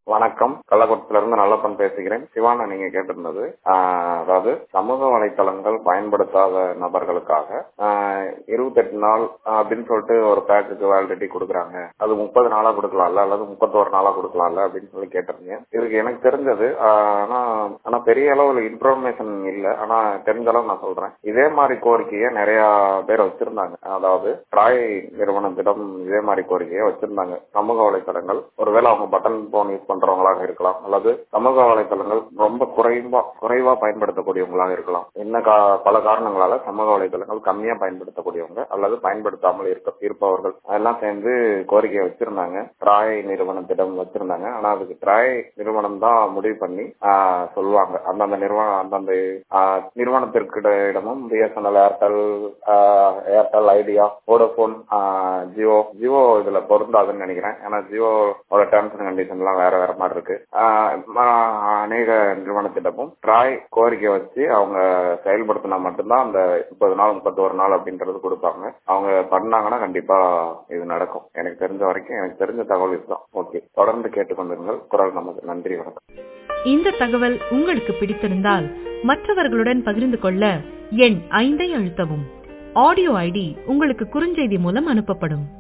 வணக்கம் கள்ளக்குளத்துல இருந்து நல்லப்பன் பேசுகிறேன் சிவானா நீங்க கேட்டிருந்தது ஆஹ் அதாவது சமூக வலைத்தளங்கள் பயன்படுத்தாத நபர்களுக்காக இருபத்தெட்டு நாள் அப்படின்னு சொல்லிட்டு ஒரு பேக்குக்கு வேலிடிட்டி கொடுக்குறாங்க அது முப்பது நாளா கொடுக்கலாம்ல அல்லது முப்பத்தோரு நாளா கொடுக்கலாம்ல அப்படின்னு சொல்லி கேட்டிருந்தீங்க இதுக்கு எனக்கு தெரிஞ்சது ஆஹ் ஆனா ஆனா பெரிய அளவுல இன்ஃபர்மேஷன் இல்ல ஆனா தெரிஞ்ச அளவு நான் சொல்றேன் இதே மாதிரி கோரிக்கையை நிறைய பேர் வச்சிருந்தாங்க அதாவது ட்ராய் நிறுவனத்திடம் இதே மாதிரி கோரிக்கையை வச்சிருந்தாங்க சமூக வலைத்தளங்கள் ஒருவேளை அவங்க பட்டன் போன் யூஸ் பண்றவங்களாக இருக்கலாம் அல்லது சமூக வலைத்தளங்கள் ரொம்ப குறைவா குறைவா பயன்படுத்தக்கூடியவங்களாக இருக்கலாம் என்ன கா- பல காரணங்களால சமூக வலைத்தளங்கள் கம்மியா பயன்படுத்தக்கூடியவங்க அல்லது பயன்படுத்தாமல் இருக்க இருப்பவர்கள் அதெல்லாம் சேர்ந்து கோரிக்கையை வச்சிருந்தாங்க ட்ராய் நிறுவனத்திடம் வச்சிருந்தாங்க ஆனா அதுக்கு ட்ராய் நிறுவனம் தான் முடிவு பண்ணி ஆஹ், சொல்லுவாங்க அந்தந்த நிறுவனம் அந்தந்த ஆஹ், நிறுவனத்திற்கு இடமும் பிஎஸ்என்எல் ஏர்டெல் ஆஹ், Airtel Idea Vodafone Jio Jio இதுல பொருந்தாதுன்னு நினைக்கிறேன் ஏன்னா ஜியோவோட டேர்ம்ஸ் அண்ட் கண்டிஷன் எல்லாம் வேற வேற மாதிரி இருக்கு ஆஹ், ம- அநேக நிறுவனத்திடமும் ட்ராய் கோரிக்கை வச்சு அவங்க செயல்படுத்தினா மட்டும்தான் அந்த முப்பது நாள் முப்பத்தோரு நாள் அப்படின்றது கொடுப்பாங்க அவங்க பண்ணாங்கன்னா கண்டிப்பா இது நடக்கும் எனக்கு தெரிஞ்ச வரைக்கும் எனக்கு தெரிஞ்ச தகவல் இதுதான் ஓகே தொடர்ந்து கேட்டுக்கொண்டிருங்கள் குரல் நமக்கு நன்றி வணக்கம் இந்த தகவல் உங்களுக்கு பிடித்திருந்தால் மற்றவர்களுடன் பகிர்ந்து கொள்ள எண் ஐந்தை அழுத்தவும் ஆடியோ ஐடி உங்களுக்கு குறுஞ்செய்தி மூலம் அனுப்பப்படும்